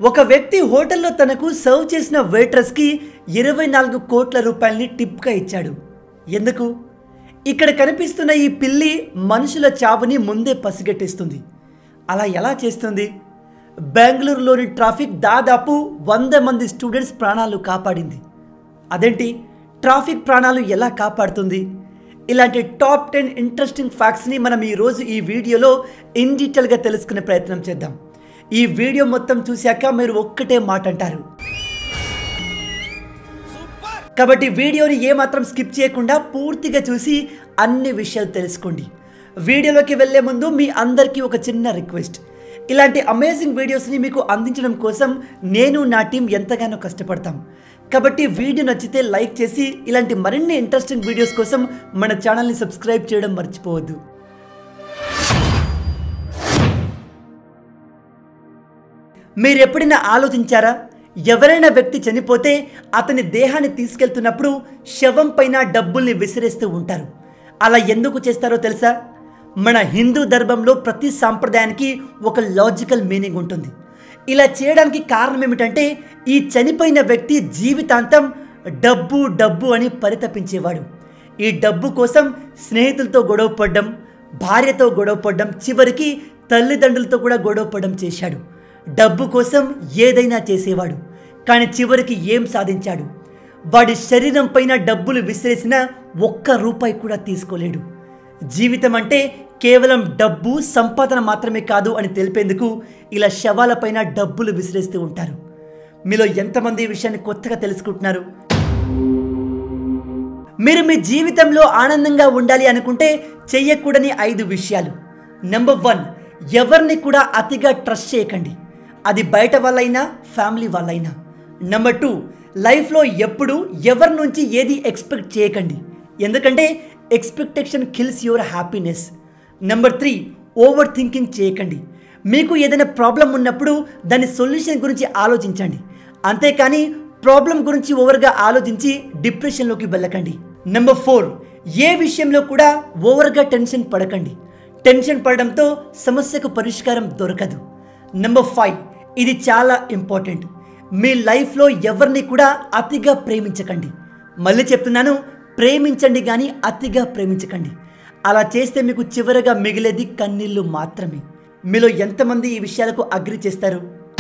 ఒక వ్యక్తి హోటల్లో తనకు సర్వ్ చేసిన వెయిట్రస్కి ఇరవై నాలుగు కోట్ల రూపాయలని టిప్గా ఇచ్చాడు ఎందుకు ఇక్కడ కనిపిస్తున్న ఈ పిల్లి మనుషుల చావుని ముందే పసిగట్టేస్తుంది అలా ఎలా చేస్తుంది బెంగళూరులోని ట్రాఫిక్ దాదాపు వంద మంది స్టూడెంట్స్ ప్రాణాలు కాపాడింది అదేంటి ట్రాఫిక్ ప్రాణాలు ఎలా కాపాడుతుంది ఇలాంటి టాప్ టెన్ ఇంట్రెస్టింగ్ ఫ్యాక్ట్స్ని మనం ఈరోజు ఈ వీడియోలో ఇన్ డీటెయిల్గా తెలుసుకునే ప్రయత్నం చేద్దాం ఈ వీడియో మొత్తం చూశాక మీరు ఒక్కటే మాట అంటారు కాబట్టి వీడియోని ఏమాత్రం స్కిప్ చేయకుండా పూర్తిగా చూసి అన్ని విషయాలు తెలుసుకోండి వీడియోలోకి వెళ్ళే ముందు మీ అందరికీ ఒక చిన్న రిక్వెస్ట్ ఇలాంటి అమేజింగ్ వీడియోస్ని మీకు అందించడం కోసం నేను నా టీం ఎంతగానో కష్టపడతాం కాబట్టి వీడియో నచ్చితే లైక్ చేసి ఇలాంటి మరిన్ని ఇంట్రెస్టింగ్ వీడియోస్ కోసం మన ఛానల్ని సబ్స్క్రైబ్ చేయడం మర్చిపోవద్దు మీరు ఎప్పుడైనా ఆలోచించారా ఎవరైనా వ్యక్తి చనిపోతే అతని దేహాన్ని తీసుకెళ్తున్నప్పుడు శవం పైన డబ్బుల్ని విసిరేస్తూ ఉంటారు అలా ఎందుకు చేస్తారో తెలుసా మన హిందూ ధర్మంలో ప్రతి సాంప్రదాయానికి ఒక లాజికల్ మీనింగ్ ఉంటుంది ఇలా చేయడానికి కారణం ఏమిటంటే ఈ చనిపోయిన వ్యక్తి జీవితాంతం డబ్బు డబ్బు అని పరితపించేవాడు ఈ డబ్బు కోసం స్నేహితులతో గొడవ పడ్డం భార్యతో గొడవ పడ్డం చివరికి తల్లిదండ్రులతో కూడా గొడవ పడ్డం చేశాడు డబ్బు కోసం ఏదైనా చేసేవాడు కానీ చివరికి ఏం సాధించాడు వాడి శరీరం పైన డబ్బులు విసిరేసిన ఒక్క రూపాయి కూడా తీసుకోలేడు జీవితం అంటే కేవలం డబ్బు సంపాదన మాత్రమే కాదు అని తెలిపేందుకు ఇలా శవాలపైన డబ్బులు విసిరేస్తూ ఉంటారు మీలో ఎంతమంది ఈ విషయాన్ని కొత్తగా తెలుసుకుంటున్నారు మీరు మీ జీవితంలో ఆనందంగా ఉండాలి అనుకుంటే చెయ్యకూడని ఐదు విషయాలు నెంబర్ వన్ ఎవరిని కూడా అతిగా ట్రస్ట్ చేయకండి అది బయట వాళ్ళైనా ఫ్యామిలీ వాళ్ళైనా నెంబర్ టూ లైఫ్లో ఎప్పుడు ఎవరి నుంచి ఏది ఎక్స్పెక్ట్ చేయకండి ఎందుకంటే expectation kills your happiness number three over thinking చేయకండి మీకు ఏదైనా ప్రాబ్లం ఉన్నప్పుడు దాని సొల్యూషన్ గురించి ఆలోచించండి అంతేకాని ప్రాబ్లం గురించి ఓవర్గా ఆలోచించి డిప్రెషన్లోకి వెళ్ళకండి నెంబర్ ఫోర్ ఏ విషయంలో కూడా ఓవర్గా టెన్షన్ పడకండి టెన్షన్ పడడంతో సమస్యకు పరిష్కారం దొరకదు నెంబర్ ఫైవ్ ఇది చాలా ఇంపార్టెంట్ మీ లైఫ్లో ఎవరిని కూడా అతిగా ప్రేమించకండి మళ్ళీ చెప్తున్నాను ప్రేమించండి కానీ అతిగా ప్రేమించకండి అలా చేస్తే మీకు చివరగా మిగిలేది కన్నీళ్ళు మాత్రమే మీలో ఎంతమంది ఈ విషయాలకు అగ్రి చేస్తారు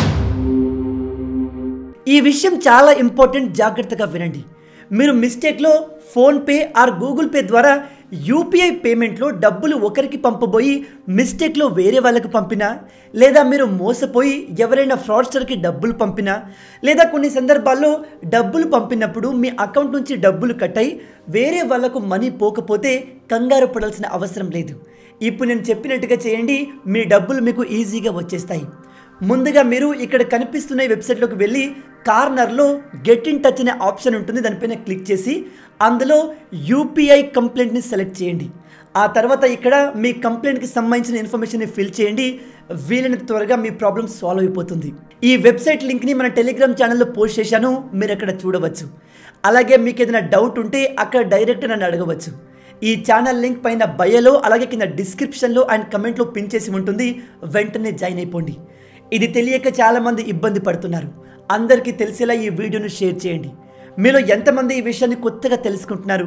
ఈ విషయం చాలా ఇంపార్టెంట్ జాగ్రత్తగా వినండి మీరు మిస్టేక్లో ఫోన్పే ఆర్ గూగుల్ పే ద్వారా యూపీఐ పేమెంట్లో డబ్బులు ఒకరికి పంపబోయి మిస్టేక్లో వేరే వాళ్ళకి పంపినా లేదా మీరు మోసపోయి ఎవరైనా ఫ్రాడ్స్టర్కి డబ్బులు పంపినా లేదా కొన్ని సందర్భాల్లో డబ్బులు పంపినప్పుడు మీ అకౌంట్ నుంచి డబ్బులు కట్ అయి వేరే వాళ్ళకు మనీ పోకపోతే కంగారు పడాల్సిన అవసరం లేదు ఇప్పుడు నేను చెప్పినట్టుగా చేయండి మీ డబ్బులు మీకు ఈజీగా వచ్చేస్తాయి ముందుగా మీరు ఇక్కడ కనిపిస్తున్న ఈ వెబ్సైట్లోకి వెళ్ళి కార్నర్లో గెట్ ఇన్ టచ్ అనే ఆప్షన్ ఉంటుంది దానిపైన క్లిక్ చేసి అందులో యూపీఐ కంప్లైంట్ని సెలెక్ట్ చేయండి ఆ తర్వాత ఇక్కడ మీ కంప్లైంట్కి సంబంధించిన ఇన్ఫర్మేషన్ని ఫిల్ చేయండి వీలైనంత త్వరగా మీ ప్రాబ్లమ్ సాల్వ్ అయిపోతుంది ఈ వెబ్సైట్ లింక్ని మన టెలిగ్రామ్ ఛానల్లో పోస్ట్ చేశాను మీరు అక్కడ చూడవచ్చు అలాగే మీకు ఏదైనా డౌట్ ఉంటే అక్కడ డైరెక్ట్ నన్ను అడగవచ్చు ఈ ఛానల్ లింక్ పైన బయోలో అలాగే కింద డిస్క్రిప్షన్లో అండ్ కమెంట్లో పిన్ చేసి ఉంటుంది వెంటనే జాయిన్ అయిపోండి ఇది తెలియక చాలామంది ఇబ్బంది పడుతున్నారు అందరికీ తెలిసేలా ఈ వీడియోను షేర్ చేయండి మీలో ఎంతమంది ఈ విషయాన్ని కొత్తగా తెలుసుకుంటున్నారు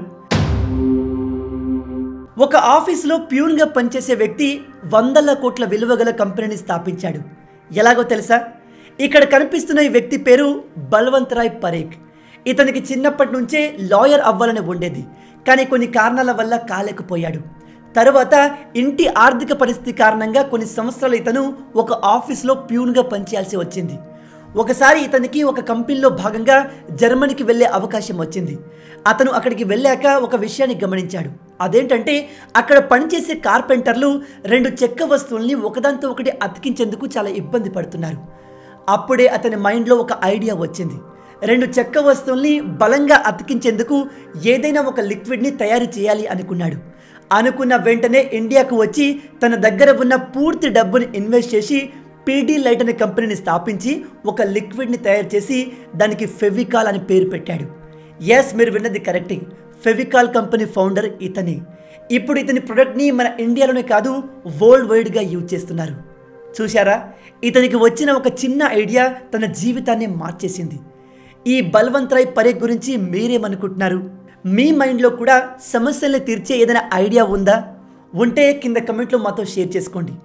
ఒక ఆఫీసులో ప్యూన్గా పనిచేసే వ్యక్తి వందల కోట్ల విలువ గల కంపెనీని స్థాపించాడు ఎలాగో తెలుసా ఇక్కడ కనిపిస్తున్న ఈ వ్యక్తి పేరు బల్వంత్ రాయ్ పరేఖ్ ఇతనికి చిన్నప్పటి నుంచే లాయర్ అవ్వాలని ఉండేది కానీ కొన్ని కారణాల వల్ల కాలేకపోయాడు తరువాత ఇంటి ఆర్థిక పరిస్థితి కారణంగా కొన్ని సంవత్సరాలు ఇతను ఒక ఆఫీస్లో ప్యూన్గా పనిచేయాల్సి వచ్చింది ఒకసారి ఇతనికి ఒక కంపెనీలో భాగంగా జర్మనీకి వెళ్ళే అవకాశం వచ్చింది అతను అక్కడికి వెళ్ళాక ఒక విషయాన్ని గమనించాడు అదేంటంటే అక్కడ పనిచేసే కార్పెంటర్లు రెండు చెక్క వస్తువుల్ని ఒకదాంతో ఒకటి అతికించేందుకు చాలా ఇబ్బంది పడుతున్నారు అప్పుడే అతని మైండ్లో ఒక ఐడియా వచ్చింది రెండు చెక్క వస్తువుల్ని బలంగా అతికించేందుకు ఏదైనా ఒక లిక్విడ్ని తయారు చేయాలి అనుకున్నాడు అనుకున్న వెంటనే ఇండియాకు వచ్చి తన దగ్గర ఉన్న పూర్తి డబ్బుని ఇన్వెస్ట్ చేసి పీడీ లైట్ అనే కంపెనీని స్థాపించి ఒక లిక్విడ్ని తయారు చేసి దానికి ఫెవికాల్ అని పేరు పెట్టాడు ఎస్ మీరు విన్నది కరెక్టే ఫెవికాల్ కంపెనీ ఫౌండర్ ఇతనే ఇప్పుడు ఇతని ప్రొడక్ట్ని మన ఇండియాలోనే కాదు వరల్డ్ వైడ్గా యూజ్ చేస్తున్నారు చూశారా ఇతనికి వచ్చిన ఒక చిన్న ఐడియా తన జీవితాన్ని మార్చేసింది ఈ బల్వంత్ రాయ్ పరేఖ్ గురించి మీరేమనుకుంటున్నారు మీ మైండ్లో కూడా సమస్యల్ని తీర్చే ఏదైనా ఐడియా ఉందా ఉంటే కింద కమెంట్లో మాతో షేర్ చేసుకోండి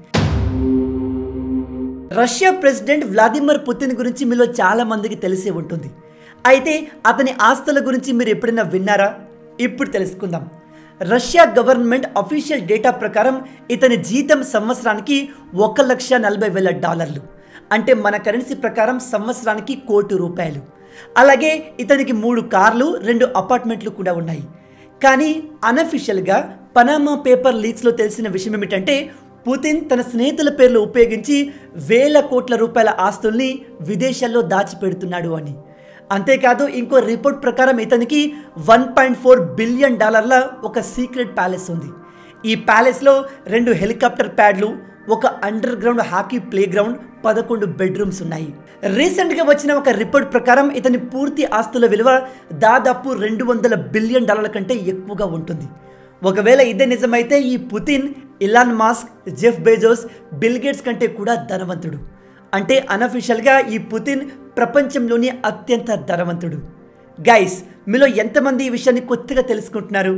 రష్యా ప్రెసిడెంట్ వ్లాదిమిర్ పుతిన్ గురించి మీలో చాలా మందికి తెలిసే ఉంటుంది అయితే అతని ఆస్తుల గురించి మీరు ఎప్పుడైనా విన్నారా ఇప్పుడు తెలుసుకుందాం రష్యా గవర్నమెంట్ అఫీషియల్ డేటా ప్రకారం ఇతని జీతం సంవత్సరానికి ఒక లక్ష నలభై వేల డాలర్లు అంటే మన కరెన్సీ ప్రకారం సంవత్సరానికి కోటి రూపాయలు అలాగే ఇతనికి మూడు కార్లు రెండు అపార్ట్మెంట్లు కూడా ఉన్నాయి కానీ అనఫిషియల్గా పనామా పేపర్ లీక్స్లో తెలిసిన విషయం ఏమిటంటే పుతిన్ తన స్నేహితుల పేర్లు ఉపయోగించి వేల కోట్ల రూపాయల ఆస్తుల్ని విదేశాల్లో దాచిపెడుతున్నాడు అని అంతేకాదు ఇంకో రిపోర్ట్ ప్రకారం ఇతనికి వన్ పాయింట్ ఫోర్ బిలియన్ డాలర్ల ఒక సీక్రెట్ ప్యాలెస్ ఉంది ఈ ప్యాలెస్లో రెండు హెలికాప్టర్ ప్యాడ్లు ఒక under ground hockey play ground పదకొండు బెడ్రూమ్స్ ఉన్నాయి రీసెంట్గా వచ్చిన ఒక రిపోర్ట్ ప్రకారం ఇతని పూర్తి ఆస్తుల విలువ దాదాపు రెండు వందల బిలియన్ డాలర్ల కంటే ఎక్కువగా ఉంటుంది ఒకవేళ ఇదే నిజమైతే ఈ Putin Elon Musk Jeff Bezos Bill Gates కంటే కూడా ధనవంతుడు అంటే అనఫిషియల్గా ఈ పుతిన్ ప్రపంచంలోని అత్యంత ధనవంతుడు గైస్ మీలో ఎంతమంది ఈ విషయాన్ని కొత్తగా తెలుసుకుంటున్నారు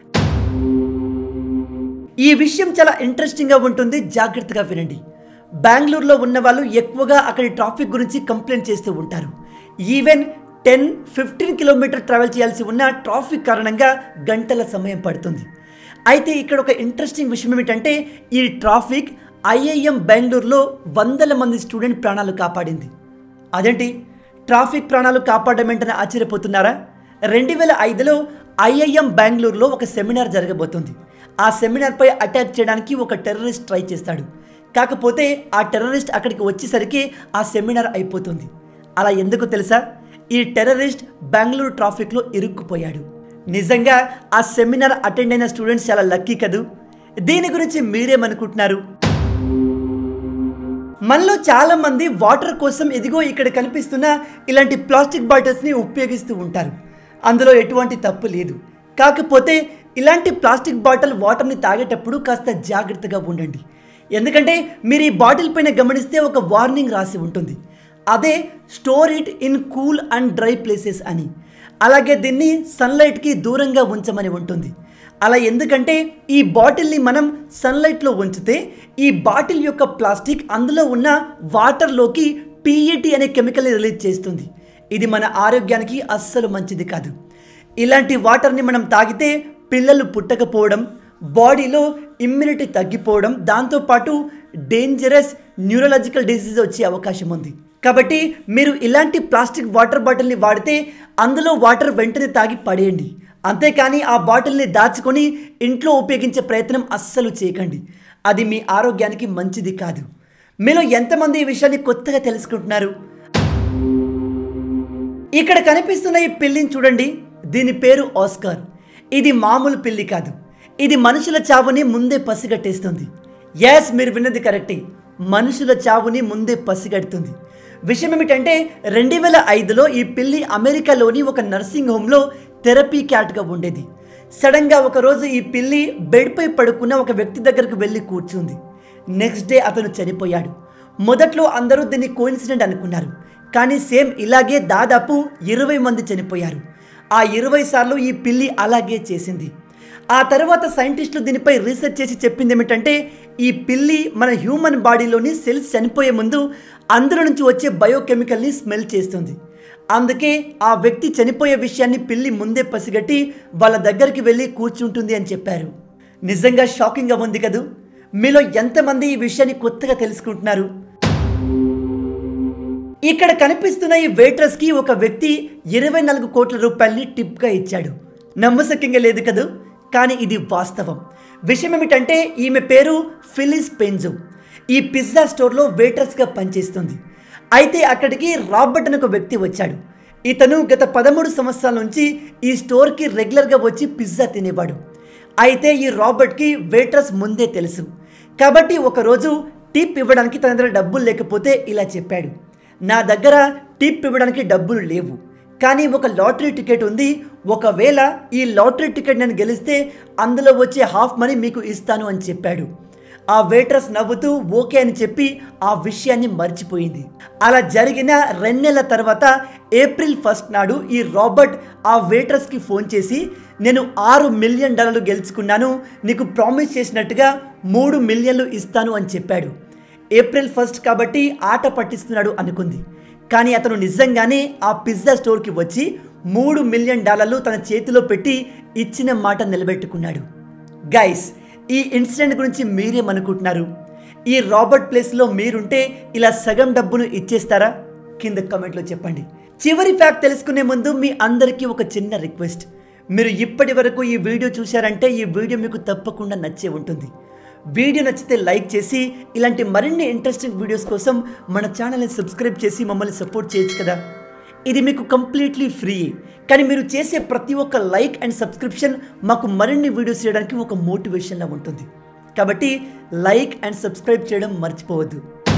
ఈ విషయం చాలా ఇంట్రెస్టింగ్గా ఉంటుంది జాగ్రత్తగా వినండి బెంగళూరులో ఉన్న వాళ్ళు ఎక్కువగా అక్కడి ట్రాఫిక్ గురించి కంప్లైంట్ చేస్తూ ఉంటారు even ten fifteen kilometer travel చేయాల్సి ఉన్న ట్రాఫిక్ కారణంగా గంటల సమయం పడుతుంది అయితే ఇక్కడ ఒక ఇంట్రెస్టింగ్ విషయం ఏమిటంటే ఈ ట్రాఫిక్ ఐఐఎం బెంగళూరులో వందల మంది స్టూడెంట్ ప్రాణాలు కాపాడింది అదేంటి ట్రాఫిక్ ప్రాణాలు కాపాడడం ఏంటని ఆశ్చర్యపోతున్నారా రెండు వేల ఐదులో ఐఐఎం బెంగళూరులో ఒక సెమినార్ జరగబోతుంది ఆ సెమినార్పై అటాక్ చేయడానికి ఒక టెర్రరిస్ట్ ట్రై చేస్తాడు కాకపోతే ఆ టెర్రరిస్ట్ అక్కడికి వచ్చేసరికి ఆ సెమినార్ అయిపోతుంది అలా ఎందుకు తెలుసా ఈ టెర్రరిస్ట్ బెంగళూరు ట్రాఫిక్లో ఇరుక్కుపోయాడు నిజంగా ఆ సెమినార్ అటెండ్ అయిన స్టూడెంట్స్ చాలా లక్కీ కదూ దీని గురించి మీరేమనుకుంటున్నారు మనలో చాలా మంది వాటర్ కోసం ఇదిగో ఇక్కడ కనిపిస్తున్న ఇలాంటి ప్లాస్టిక్ బాటిల్స్ని ఉపయోగిస్తూ ఉంటారు అందులో ఎటువంటి తప్పు లేదు కాకపోతే ఇలాంటి ప్లాస్టిక్ బాటిల్ వాటర్ని తాగేటప్పుడు కాస్త జాగ్రత్తగా ఉండండి ఎందుకంటే మీరు ఈ బాటిల్ పైన గమనిస్తే ఒక వార్నింగ్ రాసి ఉంటుంది అదే store it in cool and dry places అని అలాగే దీన్ని సన్లైట్కి దూరంగా ఉంచమని ఉంటుంది అలా ఎందుకంటే ఈ బాటిల్ని మనం సన్లైట్లో ఉంచితే ఈ బాటిల్ యొక్క ప్లాస్టిక్ అందులో ఉన్న వాటర్లోకి పీఈటీ అనే కెమికల్ని రిలీజ్ చేస్తుంది ఇది మన ఆరోగ్యానికి అస్సలు మంచిది కాదు ఇలాంటి వాటర్ని మనం తాగితే పిల్లలు పుట్టకపోవడం బాడీలో ఇమ్యూనిటీ తగ్గిపోవడం దాంతోపాటు డేంజరస్ న్యూరలాజికల్ డిసీజ్ వచ్చే అవకాశం ఉంది కాబట్టి మీరు ఇలాంటి ప్లాస్టిక్ వాటర్ బాటిల్ని వాడితే అందులో వాటర్ వెంటనే తాగి పడేయండి అంతేకాని ఆ బాటిల్ని దాచుకొని ఇంట్లో ఉపయోగించే ప్రయత్నం అస్సలు చేయకండి అది మీ ఆరోగ్యానికి మంచిది కాదు మీలో ఎంతమంది ఈ విషయాన్ని కొత్తగా తెలుసుకుంటున్నారు ఇక్కడ కనిపిస్తున్న ఈ పిల్లిని చూడండి దీని పేరు ఆస్కార్ ఇది మామూలు పిల్లి కాదు ఇది మనుషుల చావుని ముందే పసిగట్టేస్తుంది ఎస్ మీరు విన్నది కరెక్టే మనుషుల చావుని ముందే పసిగడుతుంది విషయం ఏమిటంటే రెండు వేల ఐదులో ఈ పిల్లి అమెరికాలోని ఒక నర్సింగ్ హోమ్లో థెరపీ క్యాట్గా ఉండేది సడన్గా ఒకరోజు ఈ పిల్లి బెడ్పై పడుకున్న ఒక వ్యక్తి దగ్గరకు వెళ్ళి కూర్చుంది నెక్స్ట్ డే అతను చనిపోయాడు మొదట్లో అందరూ దీన్ని కోయిన్సిడెంట్ అనుకున్నారు కానీ సేమ్ ఇలాగే దాదాపు ఇరవై మంది చనిపోయారు ఆ ఇరవై సార్లు ఈ పిల్లి అలాగే చేసింది ఆ తర్వాత సైంటిస్టులు దీనిపై రీసెర్చ్ చేసి చెప్పింది ఏమిటంటే ఈ పిల్లి మన హ్యూమన్ బాడీలోని సెల్స్ చనిపోయే ముందు అందులో నుంచి వచ్చే బయోకెమికల్ని స్మెల్ చేస్తుంది అందుకే ఆ వ్యక్తి చనిపోయే విషయాన్ని పిల్లి ముందే పసిగట్టి వాళ్ళ దగ్గరికి వెళ్ళి కూర్చుంటుంది అని చెప్పారు నిజంగా షాకింగ్గా ఉంది కదూ మీలో ఎంతమంది ఈ విషయాన్ని కొత్తగా తెలుసుకుంటున్నారు ఇక్కడ కనిపిస్తున్న ఈ వెయిట్రస్కి ఒక వ్యక్తి ఇరవై నాలుగు కోట్ల రూపాయలని టిప్గా ఇచ్చాడు నమ్మశక్యంగా లేదు కదూ కానీ ఇది వాస్తవం విషయం ఏమిటంటే ఈమె పేరు ఫిలిస్ పెంజు ఈ పిజ్జా స్టోర్లో వెయిట్రస్గా పనిచేస్తుంది అయితే అక్కడికి రాబర్ట్ అని ఒక వ్యక్తి వచ్చాడు ఇతను గత పదమూడు సంవత్సరాల నుంచి ఈ స్టోర్కి రెగ్యులర్గా వచ్చి పిజ్జా తినేవాడు అయితే ఈ రాబర్ట్కి వెయిట్రస్ ముందే తెలుసు కాబట్టి ఒకరోజు టిప్ ఇవ్వడానికి తన దగ్గర డబ్బులు లేకపోతే ఇలా చెప్పాడు నా దగ్గర టిప్ ఇవ్వడానికి డబ్బులు లేవు కానీ ఒక లాటరీ టికెట్ ఉంది ఒకవేళ ఈ లాటరీ టికెట్ నేను గెలిస్తే అందులో వచ్చే హాఫ్ మనీ మీకు ఇస్తాను అని చెప్పాడు ఆ వెయిట్రస్ నవ్వుతూ ఓకే అని చెప్పి ఆ విషయాన్ని మర్చిపోయింది అలా జరిగిన రెండేళ్ల తర్వాత ఏప్రిల్ ఫస్ట్ నాడు ఈ రాబర్ట్ ఆ వెయిట్రస్కి ఫోన్ చేసి నేను ఆరు మిలియన్ డాలర్లు గెలుచుకున్నాను నీకు ప్రామిస్ చేసినట్టుగా మూడు మిలియన్లు ఇస్తాను అని చెప్పాడు ఏప్రిల్ ఫస్ట్ కాబట్టి ఆట పట్టిస్తున్నాడు అనుకుంది కానీ అతను నిజంగానే ఆ పిజ్జా స్టోర్కి వచ్చి మూడు మిలియన్ డాలర్లు తన చేతిలో పెట్టి ఇచ్చిన మాట నిలబెట్టుకున్నాడు గైస్ ఈ ఇన్సిడెంట్ గురించి మీరేమనుకుంటున్నారు ఈ రాబర్ట్ ప్లేస్లో మీరుంటే ఇలా సగం డబ్బును ఇచ్చేస్తారా కింద కామెంట్లో చెప్పండి చివరి ఫ్యాక్ట్ తెలుసుకునే ముందు మీ అందరికీ ఒక చిన్న రిక్వెస్ట్ మీరు ఇప్పటి వరకు ఈ వీడియో చూశారంటే ఈ వీడియో మీకు తప్పకుండా నచ్చే ఉంటుంది వీడియో నచ్చితే లైక్ చేసి ఇలాంటి మరిన్ని ఇంట్రెస్టింగ్ వీడియోస్ కోసం మన ఛానల్ని సబ్స్క్రైబ్ చేసి మమ్మల్ని సపోర్ట్ చేయొచ్చు కదా ఇది మీకు కంప్లీట్లీ ఫ్రీ కానీ మీరు చేసే ప్రతి ఒక్క లైక్ అండ్ సబ్స్క్రిప్షన్ మాకు మరిన్ని వీడియోస్ చేయడానికి ఒక మోటివేషన్లా ఉంటుంది కాబట్టి లైక్ అండ్ సబ్స్క్రైబ్ చేయడం మర్చిపోవద్దు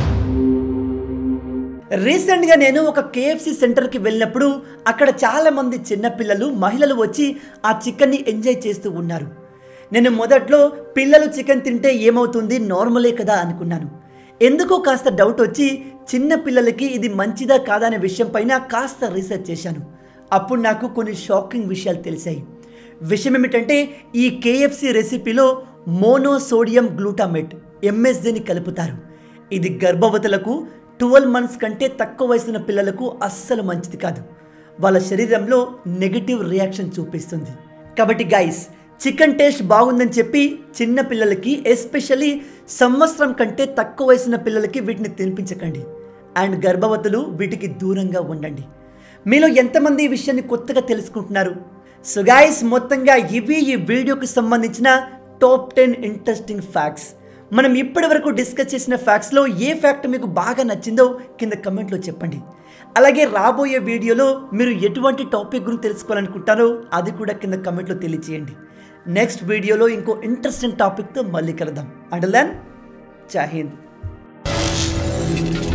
రీసెంట్గా నేను ఒక కేఎఫ్సి సెంటర్కి వెళ్ళినప్పుడు అక్కడ చాలామంది చిన్నపిల్లలు మహిళలు వచ్చి ఆ చికెన్ని ఎంజాయ్ చేస్తూ ఉన్నారు నేను మొదట్లో పిల్లలు చికెన్ తింటే ఏమవుతుంది నార్మలే కదా అనుకున్నాను ఎందుకో కాస్త డౌట్ వచ్చి చిన్న పిల్లలకి ఇది మంచిదా కాదా అనే విషయం పైన కాస్త రీసెర్చ్ చేశాను అప్పుడు నాకు కొన్ని షాకింగ్ విషయాలు తెలిసాయి విషయం ఏమిటంటే ఈ కేఎఫ్సి రెసిపీలో మోనోసోడియం గ్లూటామేట్ ఎంఎస్జీని కలుపుతారు ఇది గర్భవతులకు ట్వెల్వ్ మంత్స్ కంటే తక్కువ వయసున్న పిల్లలకు అస్సలు మంచిది కాదు వాళ్ళ శరీరంలో నెగిటివ్ రియాక్షన్ చూపిస్తుంది కాబట్టి గైస్ చికెన్ టేస్ట్ బాగుందని చెప్పి చిన్న పిల్లలకి ఎస్పెషల్లీ సంవత్సరం కంటే తక్కువ వయసున్న పిల్లలకి వీటిని తినిపించకండి అండ్ గర్భవతులు వీటికి దూరంగా ఉండండి మీలో ఎంతమంది ఈ విషయాన్ని కొత్తగా తెలుసుకుంటున్నారు సో గాయస్ మొత్తంగా ఇవి ఈ వీడియోకి సంబంధించిన టాప్ టెన్ ఇంట్రెస్టింగ్ ఫ్యాక్ట్స్ మనం ఇప్పటి వరకు డిస్కస్ చేసిన ఫ్యాక్ట్స్లో ఏ ఫ్యాక్ట్ మీకు బాగా నచ్చిందో కింద కమెంట్లో చెప్పండి అలాగే రాబోయే వీడియోలో మీరు ఎటువంటి టాపిక్ గురించి తెలుసుకోవాలనుకుంటారో అది కూడా కింద కమెంట్లో తెలియచేయండి నెక్స్ట్ వీడియోలో ఇంకో ఇంట్రెస్టింగ్ టాపిక్తో మళ్ళీ కలుద్దాం అండర్లాన్ జై హింద్